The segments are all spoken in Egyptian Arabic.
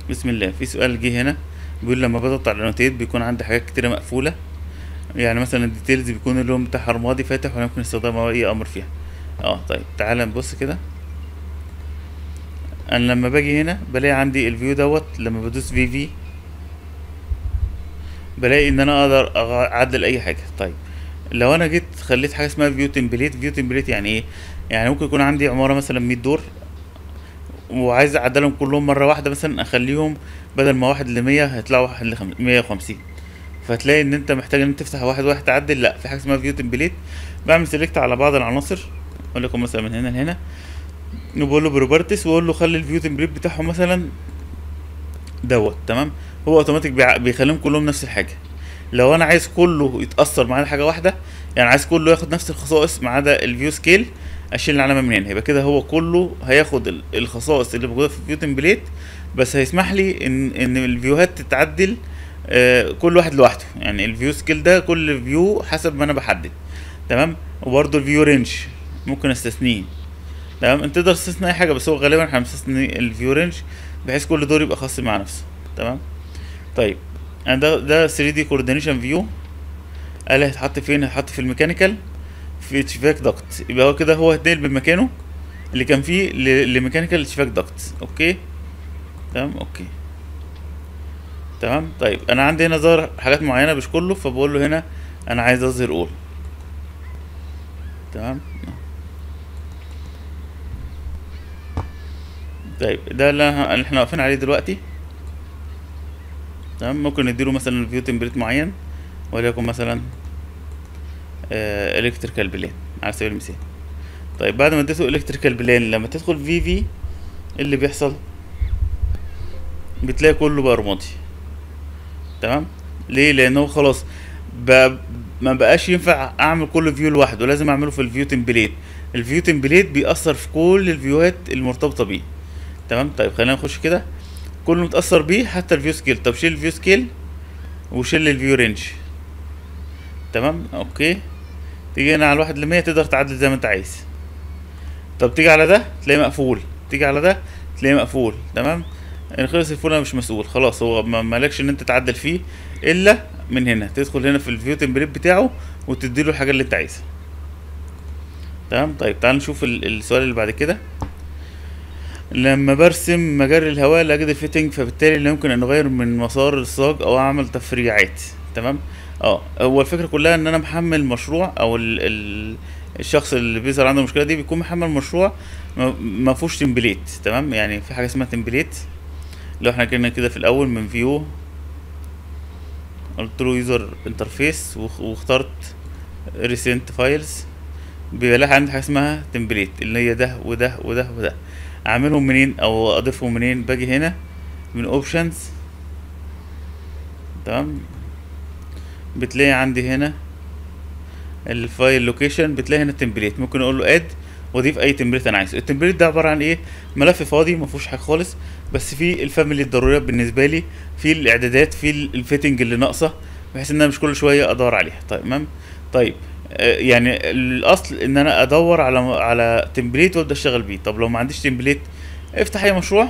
بسم الله في سؤال جه هنا بيقول لما بضغط على الانوتيت بيكون عندي حاجات كتيرة مقفولة يعني مثلا الديتيلز بيكون اللون بتاعها رمادي فاتح ولا ممكن استخدام اي امر فيها اه طيب تعالى نبص كده انا لما باجي هنا بلاقي عندي الفيو دوت لما بدوس في في بلاقي ان انا اقدر أغ- اعدل اي حاجه طيب لو انا جيت خليت حاجه اسمها فيو تمبليت فيو تمبليت يعني ايه يعني ممكن يكون عندي عماره مثلا 100 دور وعايز اعدلهم كلهم مره واحده مثلا اخليهم بدل ما واحد ل 100 هيطلعوا واحد ل 150 فتلاقي ان انت محتاج ان انت تفتح واحد واحد تعدل لا في حاجه اسمها فيو تمبليت بعمل سيلكت على بعض العناصر اقول لكم مثلا من هنا لهنا وبقول له بروبرتس واقول له خلي الفيو تمبليت بتاعهم مثلا دوت تمام هو اوتوماتيك بيع- بيخليهم كلهم نفس الحاجه لو انا عايز كله يتاثر معايا حاجه واحده يعني عايز كله ياخد نفس الخصائص ما عدا الفيو سكيل اشيل العلامه من هنا يبقى كده هو كله هياخد ال- الخصائص اللي موجوده في الفيو تمبليت بس هيسمح لي ان ان الفيوهات تتعدل آه كل واحد لوحده يعني الفيو سكيل ده كل فيو حسب ما انا بحدد تمام وبرده الفيو رينج ممكن استثنيه تمام انت تقدر تستثني اي حاجه بس هو غالبا احنا بنستثني الفيو رينج بحيث كل دور يبقى خاص مع نفسه تمام طيب انا ده ده 3 دي كوردينيشن فيو قال هيتحط فين هيتحط في الميكانيكال في اتشفاك داكت يبقى هو كده هو هيتنقل من مكانه اللي كان فيه ل- لميكانيكال اتشفاك داكت اوكي تمام اوكي تمام طيب انا عندي هنا ظهر حاجات معينه مش كله فبقول له هنا انا عايز اظهر اول تمام طيب ده اللي ه- اللي احنا واقفين عليه دلوقتي تمام ممكن نديله مثلا فيو تمبليت معين وليكن مثلا الكتريكال بلان على سبيل المثال طيب بعد ما اديته الكتريكال بلان لما تدخل في في إيه اللي بيحصل بتلاقي كله بقى رمادي تمام ليه لانه خلاص ب... ما بقاش ينفع اعمل كل فيو لوحده لازم اعمله في الفيو تمبليت الفيو تمبليت بيأثر في كل الفيوهات المرتبطه بيه تمام طيب خلينا نخش كده كله متأثر بيه حتى الفيو سكيل طب شيل الفيو سكيل وشيل الفيو رينج تمام اوكي تيجي هنا على الواحد لمية تقدر تعدل زي ما انت عايز طب تيجي على ده تلاقيه مقفول تيجي على ده تلاقيه مقفول تمام ان خلص الفول انا مش مسؤول خلاص هو ما مالكش ان انت تعدل فيه الا من هنا تدخل هنا في الفيو تمبليت بتاعه وتديله الحاجه اللي انت عايزها تمام طيب تعال نشوف ال- السؤال اللي بعد كده لما برسم مجرى الهواء لاجد الفيتنج فبالتالي لا يمكن ان اغير من مسار الصاج او اعمل تفريعات تمام اه هو الفكره كلها ان انا محمل مشروع او ال ال الشخص اللي بيظهر عنده المشكله دي بيكون محمل مشروع ما- ما فيهوش تمبليت تمام يعني في حاجه اسمها تمبليت لو احنا جينا كده في الاول من فيو قلت له يوزر انترفيس واخترت ريسنت فايلز بيلاقي عندي حاجه اسمها تمبليت اللي هي ده وده وده وده اعملهم منين او اضيفهم منين باجي هنا من اوبشنز تمام بتلاقي عندي هنا الفايل لوكيشن بتلاقي هنا التمبليت ممكن اقول له اد واضيف اي تمبليت انا عايزه التمبليت ده عباره عن ايه ملف فاضي ما فيهوش حاجه خالص بس فيه الفاميلي الضروريات بالنسبه لي في الاعدادات في الفيتنج اللي ناقصه بحيث ان انا مش كل شويه ادور عليها طيب تمام طيب آه، يعني الاصل ان انا ادور على على تمبليت وابدا اشتغل بيه طب لو ما عنديش تمبليت افتح اي مشروع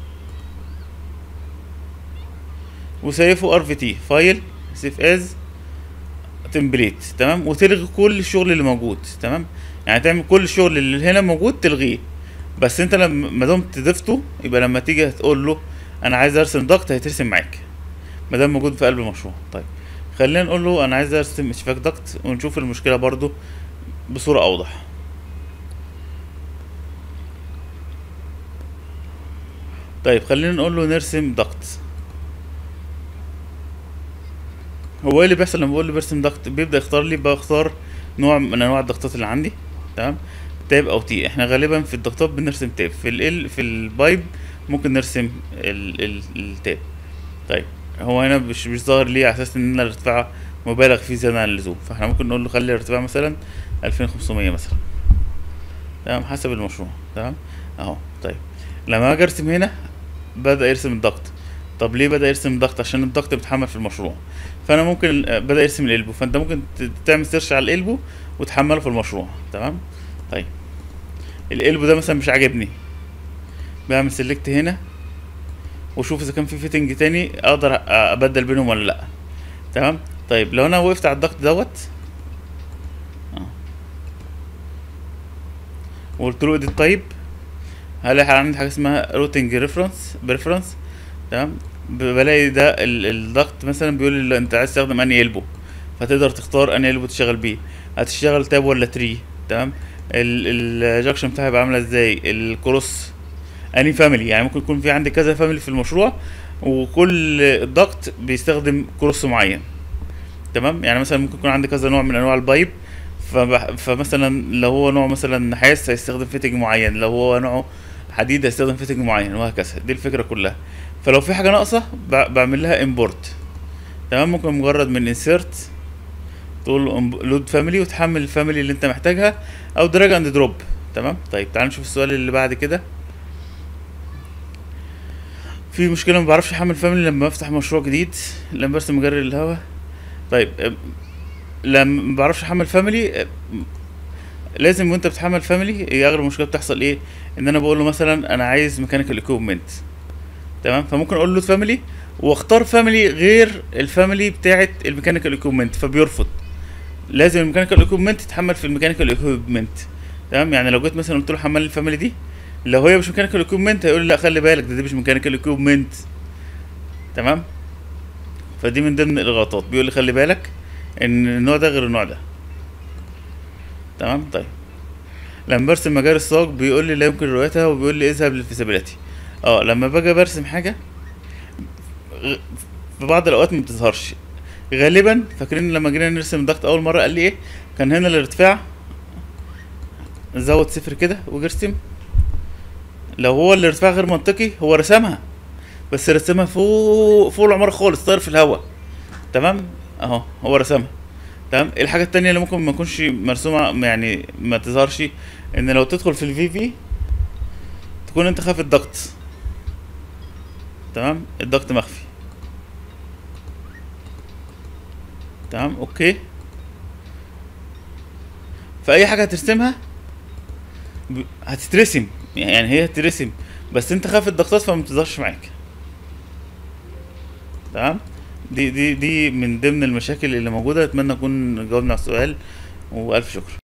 وسيفه ار في تي فايل سيف از تمبليت تمام وتلغي كل الشغل اللي موجود تمام يعني تعمل كل الشغل اللي هنا موجود تلغيه بس انت لما ما دمت ضفته يبقى لما تيجي تقول له انا عايز ارسم ضغط هيترسم معاك ما دام موجود في قلب المشروع طيب خلينا نقول له انا عايز ارسم اشفاك ضغط ونشوف المشكله برضو بصوره اوضح طيب خلينا نقول له نرسم ضغط هو ايه اللي بيحصل لما بقول له برسم ضغط بيبدا يختار لي بختار نوع من انواع الضغطات اللي عندي تمام تاب او تي احنا غالبا في الضغطات بنرسم تاب في ال في البايب ممكن نرسم ال ال التاب طيب هو هنا مش مش ظاهر ليه على اساس ان الارتفاع مبالغ فيه زياده عن اللزوم فاحنا ممكن نقول له خلي الارتفاع مثلا 2500 مثلا تمام حسب المشروع تمام اهو طيب لما اجي ارسم هنا بدا يرسم الضغط طب ليه بدا يرسم الضغط عشان الضغط بيتحمل في المشروع فانا ممكن آه، بدا يرسم القلبو فانت ممكن ت- تعمل سيرش على القلبو وتحمله في المشروع تمام طيب القلبو ده مثلا مش عاجبني بعمل سيلكت هنا واشوف اذا كان في فيتنج تاني اقدر ابدل بينهم ولا لا تمام طيب لو انا وقفت على الضغط دوت اه وقلت له اديت طيب هلاقي عندي حاجه اسمها روتنج ريفرنس بريفرنس تمام ب- بلاقي ده ال- الضغط مثلا بيقول لي انت عايز تستخدم انهي البو فتقدر تختار انهي البو تشتغل بيه هتشتغل تاب ولا تري تمام الجاكشن بتاعها هيبقى عامله ازاي الكروس اني فاميلي يعني ممكن يكون في عندي كذا فاميلي في المشروع وكل ضغط بيستخدم كروس معين تمام يعني مثلا ممكن يكون عندي كذا نوع من انواع البايب فبح... فمثلا لو هو نوع مثلا نحاس هيستخدم فيتنج معين لو هو نوعه حديد هيستخدم فيتنج معين وهكذا دي الفكره كلها فلو في حاجه ناقصه ب... بعمل لها امبورت تمام ممكن مجرد من انسيرت تقول له لود فاميلي وتحمل الفاميلي اللي انت محتاجها او دراج اند دروب تمام طيب تعال نشوف السؤال اللي بعد كده في مشكله ما بعرفش احمل فاميلي لما افتح مشروع جديد لما برسم مجري الهوا طيب أم، لما ما بعرفش احمل فاميلي أم، لازم وانت بتحمل فاميلي هي اغلب المشكله بتحصل ايه ان انا بقول له مثلا انا عايز ميكانيكال ايكويبمنت تمام فممكن اقول له فاميلي واختار فاميلي غير الفاميلي بتاعه الميكانيكال ايكويبمنت فبيرفض لازم الميكانيكال ايكويبمنت تتحمل في الميكانيكال ايكويبمنت تمام يعني لو جيت مثلا قلت له حمل لي الفاميلي دي لو هي مش ميكانيكال ايكويبمنت هيقول لي لا خلي بالك ده دي مش ميكانيكال ايكويبمنت تمام فدي من ضمن الغلطات بيقول لي خلي بالك ان النوع ده غير النوع ده تمام طيب لما برسم مجال الصاج بيقول لي لا يمكن رؤيتها وبيقول لي اذهب للفيزابيلتي اه لما باجي برسم حاجه غ- في بعض الاوقات ما بتظهرش غالبا فاكرين لما جينا نرسم الضغط اول مره قال لي ايه كان هنا الارتفاع زود صفر كده وارسم لو هو الارتفاع غير منطقي هو رسمها بس رسمها فوق فوق العمارة خالص طاير في الهواء تمام اهو هو رسمها تمام الحاجة التانية اللي ممكن ما تكونش مرسومة يعني ما تظهرش ان لو تدخل في الفي في تكون انت خافي الضغط تمام الضغط مخفي تمام اوكي فاي حاجة هترسمها ب- هتترسم يعني هي هتترسم بس انت خاف الضغطات فما بتظهرش معاك تمام دي دي دي من ضمن المشاكل اللي موجوده اتمنى اكون جاوبنا على السؤال والف شكر